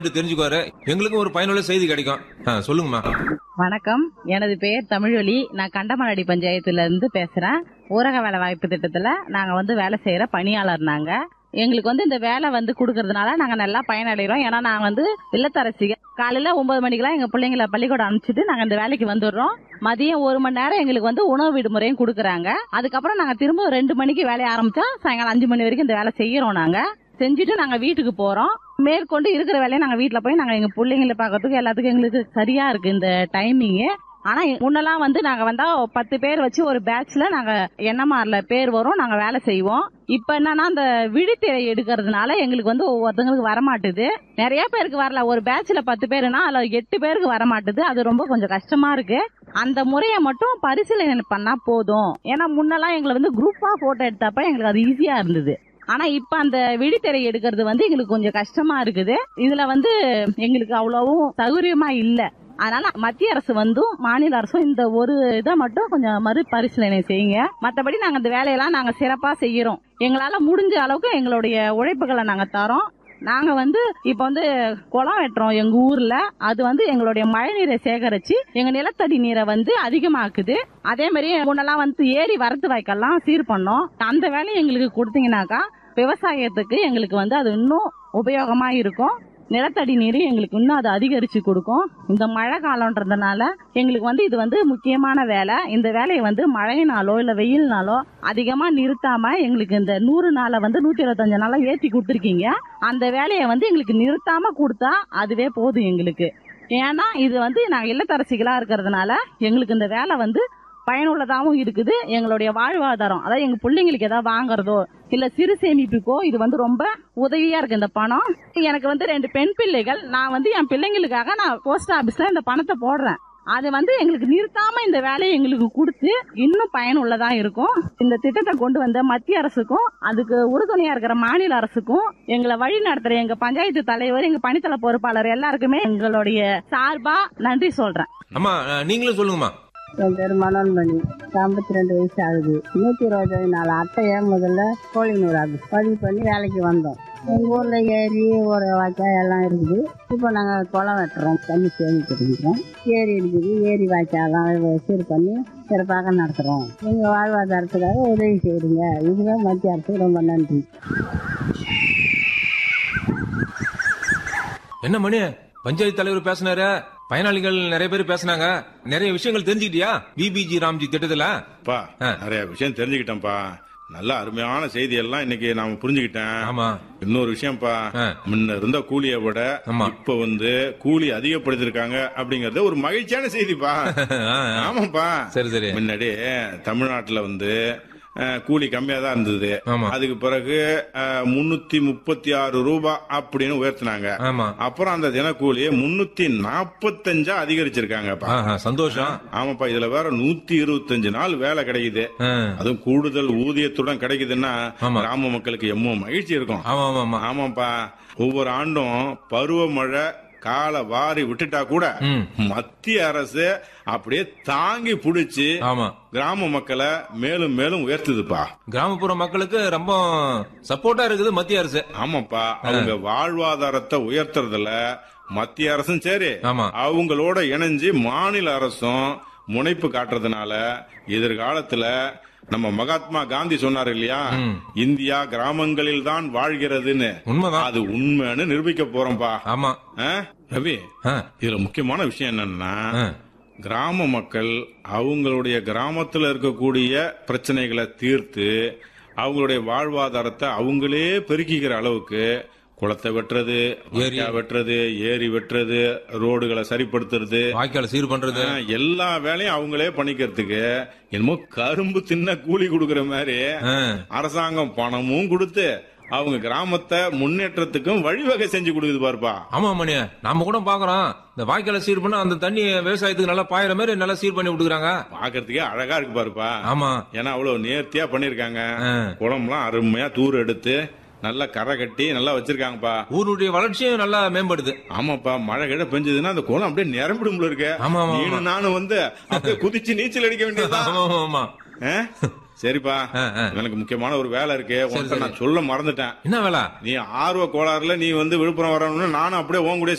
தெரிஞ்சுக்குவாரு எங்களுக்கும் ஒரு பயனுள்ள செய்தி கிடைக்கும் ஆ, சொல்லுங்கம்மா வணக்கம் எனது பெயர் தமிழொலி நான் கண்டமனடி பஞ்சாயத்துல இருந்து பேசுறேன் ஊரக வேலை வாய்ப்பு திட்டத்துல நாங்க வந்து வேலை செய்யற பணியாளர் நாங்க எங்களுக்கு வந்து இந்த வேலை வந்து கொடுக்கறதுனால நாங்க நல்லா பயனடைகிறோம் ஏன்னா நாங்க வந்து இல்லத்தரசிகள் காலையில ஒன்பது மணிக்கெல்லாம் எங்க பிள்ளைங்களை பள்ளிக்கூடம் அனுப்பிச்சிட்டு நாங்க இந்த வேலைக்கு வந்துடுறோம் மதியம் ஒரு மணி நேரம் எங்களுக்கு வந்து உணவு விடுமுறையும் கொடுக்குறாங்க அதுக்கப்புறம் நாங்க திரும்ப ரெண்டு மணிக்கு வேலையை ஆரம்பிச்சா சாயங்காலம் அஞ்சு மணி வரைக்கும் இந்த வேலை செய்யறோம் நாங்க செஞ்சுட்டு நாங்க வீட்டுக்கு போறோம் மேற்கொண்டு இருக்கிற வேலையை நாங்க வீட்ல போய் நாங்க எங்க பிள்ளைங்களை பார்க்கறதுக்கு எல்லாத்துக்கும் எங்களுக்கு சரியா இருக்கு இந்த டைமிங் ஆனா முன்னெல்லாம் வந்து நாங்க வந்தா பத்து பேர் வச்சு ஒரு பேட்ச்ல நாங்க என்எம்ஆர்ல பேர் வரும் நாங்க வேலை செய்வோம் இப்ப என்னன்னா அந்த விழித்திரை எடுக்கிறதுனால எங்களுக்கு வந்து ஒவ்வொருத்தங்களுக்கு வரமாட்டுது நிறைய பேருக்கு வரல ஒரு பேட்ச்ல பத்து பேருனா அதுல எட்டு பேருக்கு வரமாட்டுது அது ரொம்ப கொஞ்சம் கஷ்டமா இருக்கு அந்த முறையை மட்டும் பரிசீலனை பண்ணா போதும் ஏன்னா முன்னெல்லாம் எங்களை வந்து குரூப்பா போட்டோ எடுத்தப்ப எங்களுக்கு அது ஈஸியா இருந்தது ஆனா இப்ப அந்த விழித்திரை எடுக்கிறது வந்து எங்களுக்கு கொஞ்சம் கஷ்டமா இருக்குது இதுல வந்து எங்களுக்கு அவ்வளவும் சௌகரியமா இல்ல அதனால மத்திய அரசு வந்தும் மாநில அரசும் இந்த ஒரு இதை மட்டும் கொஞ்சம் மறுபரிசீலனை செய்யுங்க மத்தபடி நாங்க இந்த வேலையெல்லாம் நாங்க சிறப்பா செய்யறோம் எங்களால முடிஞ்ச அளவுக்கு எங்களுடைய உழைப்புகளை நாங்க தரோம் நாங்க வந்து இப்ப வந்து குளம் வெட்டுறோம் எங்க ஊர்ல அது வந்து எங்களுடைய மழை நீரை சேகரிச்சு எங்க நிலத்தடி நீரை வந்து அதிகமாக்குது அதே மாதிரி முன்னெல்லாம் வந்து ஏரி வரத்து வாய்க்கெல்லாம் சீர் பண்ணோம் அந்த வேலையை எங்களுக்கு கொடுத்தீங்கன்னாக்கா விவசாயத்துக்கு எங்களுக்கு வந்து அது இன்னும் உபயோகமா இருக்கும் நிலத்தடி நீர் எங்களுக்கு இன்னும் அது அதிகரிச்சு கொடுக்கும் இந்த மழை காலம்ன்றதுனால எங்களுக்கு வந்து இது வந்து முக்கியமான வேலை இந்த வேலையை வந்து மழையினாலோ இல்ல வெயில்னாலோ அதிகமா நிறுத்தாம எங்களுக்கு இந்த நூறு நாளை வந்து நூத்தி இருபத்தஞ்சு நாளா ஏத்தி கொடுத்துருக்கீங்க அந்த வேலையை வந்து எங்களுக்கு நிறுத்தாம கொடுத்தா அதுவே போதும் எங்களுக்கு ஏன்னா இது வந்து நாங்க இல்லத்தரசிகளா இருக்கிறதுனால எங்களுக்கு இந்த வேலை வந்து பயனுள்ளதாகவும் இருக்குது எங்களுடைய வாழ்வாதாரம் அதாவது எங்க பிள்ளைங்களுக்கு ஏதாவது வாங்குறதோ இல்ல சிறு சேமிப்புக்கோ இது வந்து ரொம்ப உதவியா இருக்கு இந்த பணம் எனக்கு வந்து ரெண்டு பெண் பிள்ளைகள் நான் வந்து என் பிள்ளைங்களுக்காக நான் போஸ்ட் ஆபீஸ்ல இந்த பணத்தை போடுறேன் அது வந்து எங்களுக்கு நிறுத்தாம இந்த வேலையை எங்களுக்கு கொடுத்து இன்னும் பயனுள்ளதா இருக்கும் இந்த திட்டத்தை கொண்டு வந்த மத்திய அரசுக்கும் அதுக்கு உறுதுணையா இருக்கிற மாநில அரசுக்கும் எங்களை வழி நடத்துற எங்க பஞ்சாயத்து தலைவர் எங்க பணித்தள பொறுப்பாளர் எல்லாருக்குமே எங்களுடைய சார்பா நன்றி சொல்றேன் அம்மா ஆ, நீங்களும் சொல்லுங்கம்மா என் பேர் மனோன்மணி ஐம்பத்தி ரெண்டு வயசு ஆகுது நூற்றி இருபத்தி நாலு அட்டையை முதல்ல கோழிநூறு ஆகுது பதிவு பண்ணி வேலைக்கு வந்தோம் எங்கள் ஊரில் ஏரி ஒரு வாய்க்கால் எல்லாம் இருக்குது இப்போ நாங்கள் குளம் வெட்டுறோம் தண்ணி சேமிக்கிறோம் ஏரி இருக்குது ஏரி வாய்க்காலாம் சீர் பண்ணி சிறப்பாக நடத்துகிறோம் எங்கள் வாழ்வாதாரத்துக்காக உதவி செய்யுங்க இதுதான் மத்திய அரசு ரொம்ப நன்றி என்ன மணி பஞ்சாயத்து தலைவர் பேசினாரு பயனாளிகள் நிறைய பேர் பேசினாங்க நிறைய விஷயங்கள் தெரிஞ்சுக்கிட்டியா பிபிஜி ராம்ஜி திட்டத்துல பா ஆ. நிறைய விஷயம் தெரிஞ்சுக்கிட்டேன்ப்பா நல்ல அருமையான செய்தி எல்லாம் இன்னைக்கு நாம புரிஞ்சுக்கிட்டேன் ஆமா இன்னொரு விஷயம்ப்பா ஆ. முன்ன இருந்த கூலியை விட ஆமா. இப்ப வந்து கூலி அதிகப்படுத்திருக்காங்க அப்படிங்கறது ஒரு மகிழ்ச்சியான செய்திப்பா ஆ, ஆ. ஆமாப்பா சரி சரி முன்னாடி தமிழ்நாட்டுல வந்து அஹ், கூலி கம்மியா தான் இருந்தது ஆமா. அதுக்கு பிறகு முன்னூத்தி முப்பத்தி ஆறு ரூபாய் அப்படின்னு உயர்த்தினாங்க ஆமா அப்புறம் அந்த தினக்கூலியை முன்னூத்தி நாற்பத்தஞ்சா அதிகரிச்சிருக்காங்கப்பா ஆஹா, சந்தோஷம் ஆமாப்பா இதுல வேற நூத்தி இருபத்தஞ்சு நாள் வேலை கிடைக்குது ஆ. அதுவும் கூடுதல் ஊதியத்துடன் கிடைக்குதுன்னா ஆமா. கிராம மக்களுக்கு எம்மோ மகிழ்ச்சி இருக்கும் ஆமா ஆமா ஆமா ஆமாப்பா ஒவ்வொரு ஆண்டும் பருவமழை கால வாரி விட்டுட்டா கூட ம். மத்திய அரசு அப்படியே தாங்கி புடிச்சு ஆமா கிராம மக்களை மேலும் மேலும் உயர்த்துதுப்பா கிராமப்புற மக்களுக்கு ரொம்ப சப்போர்ட்டா இருக்குது மத்திய அரசு ஆமாப்பா அவங்க வாழ்வாதாரத்தை உயர்த்துறதுல மத்திய அரசும் சரி ஆமா. அவங்களோட இணைஞ்சு மாநில அரசும் முனைப்பு காட்டுறதுனால எதிர்காலத்துல நம்ம மகாத்மா காந்தி சொன்னார் இல்லையா ம். இந்தியா கிராமங்களில் தான் வாழ்கிறதுன்னு உண்மைதான் அது உண்மைன்னு நிரூபிக்க போறோம்பா ஆமா ஆ? ரவி ஆ, இதுல முக்கியமான விஷயம் என்னன்னா ஆ. கிராம மக்கள் அவங்களுடைய கிராமத்துல இருக்கக்கூடிய பிரச்சனைகளை தீர்த்து அவங்களுடைய வாழ்வாதாரத்தை அவங்களே பெருக்கிக்கிற அளவுக்கு குளத்தை வெட்டுறது வாய்க்கால் வெட்டுறது ஏரி வெட்டுறது ரோடுகளை சரிப்படுத்துறது வாய்க்கால சீர் பண்றது ஆ, எல்லா வேலையும் அவங்களே பண்ணிக்கிறதுக்கு என்னமோ கரும்பு தின்ன கூலி கொடுக்கற மாதிரி ஆ. அரசாங்கம் பணமும் கொடுத்து அவங்க கிராமத்தை முன்னேற்றத்துக்கும் வழிவகை செஞ்சு கொடுக்குது பாருப்பா ஆமா மணி நாம கூட பாக்குறோம் இந்த வாய்க்கால சீர் பண்ணா அந்த தண்ணி விவசாயத்துக்கு நல்லா பாயிற மாதிரி நல்லா சீர் பண்ணி விட்டுக்கிறாங்க பாக்குறதுக்கே அழகா இருக்கு பாருப்பா ஆமா ஏன்னா அவ்வளவு நேர்த்தியா பண்ணிருக்காங்க ஆ. குளம்லாம் அருமையா தூர் எடுத்து நல்லா கரை கட்டி நல்லா வச்சிருக்காங்கப்பா ஊருடைய வளர்ச்சியும் நல்லா மேம்படுது ஆமாப்பா மழை கிழ பெஞ்சதுன்னா அந்த குளம் அப்படியே நிரம்பிடும் போல இருக்கு ஆமா, ஆமா, ஆமா. நீனும் நானும் வந்து அப்படியே குதிச்சு நீச்சல் அடிக்க வேண்டியதுதான் ஆமா ஆமா ஆமா ஆ? சரிப்பா ஆ, ஆ. எனக்கு முக்கியமான ஒரு வேலை இருக்கு உன்கிட்ட சரி. நான் சொல்ல மறந்துட்டேன் என்ன வேலை நீ ஆர்வ கோளாறுல நீ வந்து விழுப்புரம் வரணும்னு நானும் அப்படியே உன் கூடயே